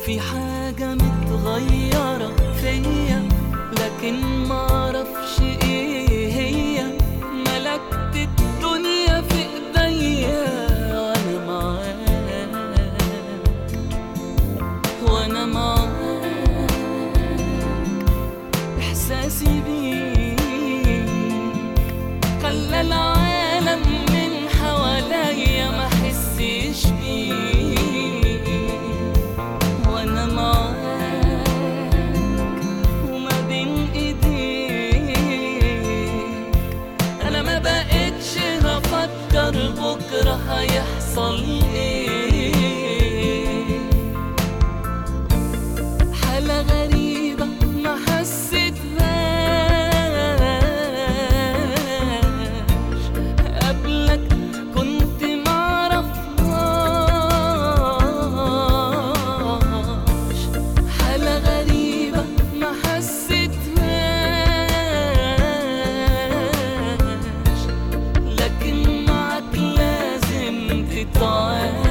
في حاجة متغيرة فيا لكن معرفش ايه هي ملكت الدنيا في ايديا وانا معاك وانا معاك احساسي بيك خلى العالم من حواليا ما احسش بيك وانا معاك وما بين ايديك انا ما بقتش هفكر بكره هيحصل ايه حالة غريبة ما حسيتهاش قبلك كنت معرفهاش حالة غريبة ما حسيتهاش لكن معك لازم تتعاش